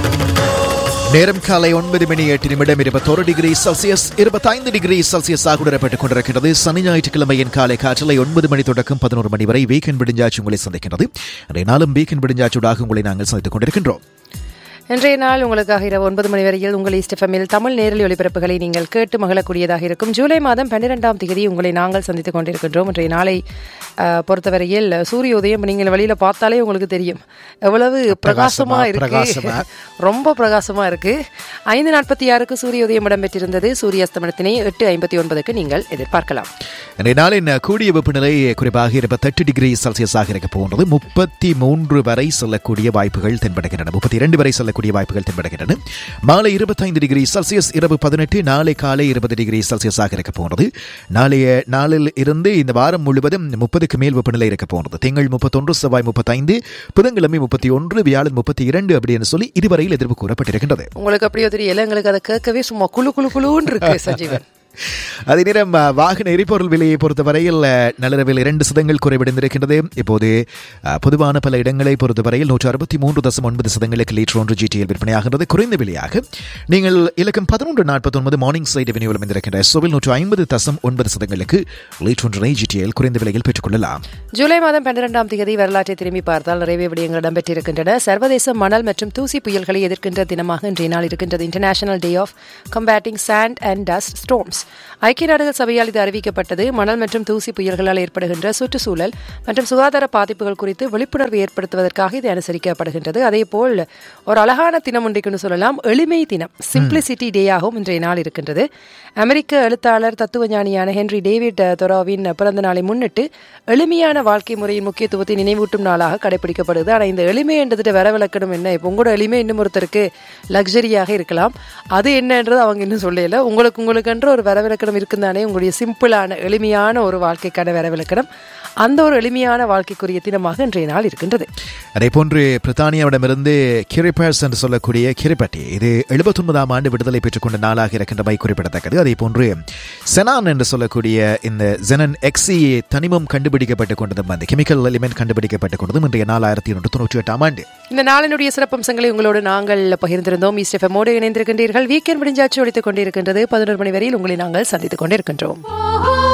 நேரம் காலை ஒன்பது மணி எட்டு நிமிடம் இருபத்தொரு டிகிரி செல்சியஸ் இருபத்தைந்து டிகிரி செல்சியஸ் ஆகுடரப்பட்டுக் கொண்டிருக்கிறது சனி ஞாயிற்றுக்கிழமையின் காலை காற்றலை ஒன்பது மணி தொடக்கம் பதினோரு மணி வரை வீக்கெண்ட் விடிஞ்சாச்சு உங்களை சந்திக்கின்றது இன்றைய நாளும் வீக்கெண்ட் விடிஞ்சாச்சூடாக உங்களை நாங்கள் சந்தித்துக் கொண்டிருக்கின்றோம் இன்றைய நாள் உங்களுக்காக இரவு ஒன்பது மணி வரையில் உங்கள் இஸ்டெஃபமில் தமிழ் நேரலி ஒளிபரப்புகளை நீங்கள் கேட்டு மகிழக்கூடியதாக இருக்கும் ஜூலை மாதம் பன்னிரெண்டாம் தேதி உங்களை நாங்கள் சந்தித்துக் கொண்டிருக்கின்றோம் இன்றைய நாளை அஹ், பொறுத்தவரையில் சூரிய உதயம் நீங்கள் வெளியில பார்த்தாலே உங்களுக்கு தெரியும் எவ்வளவு பிரகாசமா இருக்கு பிரகாசமா. ரொம்ப பிரகாசமா இருக்கு ஐந்து நாற்பத்தி ஆறுக்கு சூரிய உதயம் இடம்பெற்றிருந்தது சூரிய அஸ்தமனத்தினை எட்டு ஐம்பத்தி ஒன்பதுக்கு நீங்கள் எதிர்பார்க்கலாம் இன்றைய நாளின் கூடிய வெப்பநிலை குறிப்பாக இருபத்தெட்டு டிகிரி செல்சியஸாக இருக்க போன்றது முப்பத்தி மூன்று வரை செல்லக்கூடிய வாய்ப்புகள் தென்படுகின்றன முப்பத்தி இரண்டு வரை செல்லக்கூடிய வாய்ப்புகள் தென்படுகின்றன மாலை இருபத்தைந்து டிகிரி செல்சியஸ் இரவு பதினெட்டு நாளை காலை இருபது டிகிரி செல்சியஸாக இருக்க போன்றது நாளைய நாளில் இருந்து இந்த வாரம் முழுவதும் முப்பதுக்கு மேல் வெப்பநிலை இருக்க போன்றது திங்கள் முப்பத்தொன்று செவ்வாய் முப்பத்தைந்து புதன்கிழமை முப்பத்தி ஒன்று வியாழன் முப்பத்தி இரண்டு அப்படின்னு சொல்லி இதுவரையில் எதிர்ப்பு கூறப்பட்டிருக்கின்றது உங்களுக்கு அப்படியோ தெரியல எங்களுக்கு அதை கேட்கவே சும்மா குளு குளு குளுன்னு இருக்கு சஞ்சீவன் அதே நேரம் அஹ், வாகன எரிபொருள் விலையை பொறுத்தவரையில் அஹ், நள்ளிரவில் இரண்டு சதங்கள் குறைவடைந்திருக்கின்றது இப்போது அஹ், பொதுவான பல இடங்களை பொறுத்தவரையில் நூற்று அறுபத்தி மூன்று தசம் ஒன்பது சதங்களுக்கு லீட்டர் ஒன்று ஜிடிஎல் விற்பனையாகின்றது குறைந்த விலையாக நீங்கள் இலக்கம் பதினொன்று நாற்பத்தி ஒன்பது மார்னிங் சைட் ரெவன்யூவில் அமைந்திருக்கின்ற சோவில் நூற்று ஐம்பது தசம் ஒன்பது சதங்களுக்கு லீட்டர் ஒன்றினை ஜிடிஎல் குறைந்த விலையில் பெற்றுக்கொள்ளலாம் ஜூலை மாதம் பன்னிரெண்டாம் தேதி வரலாற்றை திரும்பி பார்த்தால் நிறைய விடயங்கள் இடம்பெற்றிருக்கின்றன சர்வதேச மணல் மற்றும் தூசி புயல்களை எதிர்க்கின்ற தினமாக இன்றைய நாள் இருக்கின்றது international day of combating sand and dust storms ஐக்கிய நாடுகள் சபையால் இது அறிவிக்கப்பட்டது மணல் மற்றும் தூசி புயல்களால் ஏற்படுகின்ற சுற்றுச்சூழல் மற்றும் சுகாதார பாதிப்புகள் குறித்து விழிப்புணர்வு ஏற்படுத்துவதற்காக இது அனுசரிக்கப்படுகின்றது அதேபோல் ஒரு அழகான தினம் ஒன்றைக்குன்னு சொல்லலாம் எளிமை தினம் சிம்பிளிசிட்டி டேயாகவும் இன்றைய நாள் இருக்கின்றது அமெரிக்க எழுத்தாளர் தத்துவஞானியான ஹென்றி டேவிட் தொராவின் பிறந்த நாளை முன்னிட்டு எளிமையான வாழ்க்கை முறையின் முக்கியத்துவத்தை நினைவூட்டும் நாளாக கடைபிடிக்கப்படுது ஆனால் இந்த எளிமை என்றதுட்டு வரவிலக்கணம் என்ன இப்போ உங்களோட எளிமை இன்னும் ஒருத்தருக்கு லக்ஸரியாக இருக்கலாம் அது என்னன்றது அவங்க இன்னும் சொல்லல உங்களுக்கு உங்களுக்கென்ற ஒரு வரவிலக்கணம் இருக்குந்தானே உங்களுடைய சிம்பிளான எளிமையான ஒரு வாழ்க்கைக்கான வரவிலக்கணம் அந்த ஒரு எளிமையான வாழ்க்கைக்குரிய தினமாக இன்றைய நாள் இருக்கின்றது அதே போன்று பிரித்தானியாவிடமிருந்து கிரிபர்ஸ் என்று சொல்லக்கூடிய கிரிபட்டி இது எழுபத்தி ஒன்பதாம் ஆண்டு விடுதலை பெற்றுக்கொண்ட நாளாக இருக்கின்றமை குறிப்பிடத்தக்கது அதே போன்று செனான் என்று சொல்லக்கூடிய இந்த ஜெனன் எக்ஸி தனிமம் கண்டுபிடிக்கப்பட்டுக் கொண்டதும் அந்த கெமிக்கல் எலிமெண்ட் கண்டுபிடிக்கப்பட்டுக் கொண்டதும் இன்றைய நாள் ஆயிரத்தி எண்ணூற்று தொண்ணூற்றி எட்டாம் ஆண்டு இந்த நாளினுடைய சிறப்பம்சங்களை உங்களோடு நாங்கள் பகிர்ந்திருந்தோம் ஈஸ்டெஃபமோடு இணைந்திருக்கின்றீர்கள் வீக்கெண்ட் முடிஞ்சாச்சு ஒழித்துக் கொண்டிருக்கின்றது பதினோரு மணி வரையில் உங்களை நாங்கள் சந்தித்துக் கொண்டிருக்கின்றோம்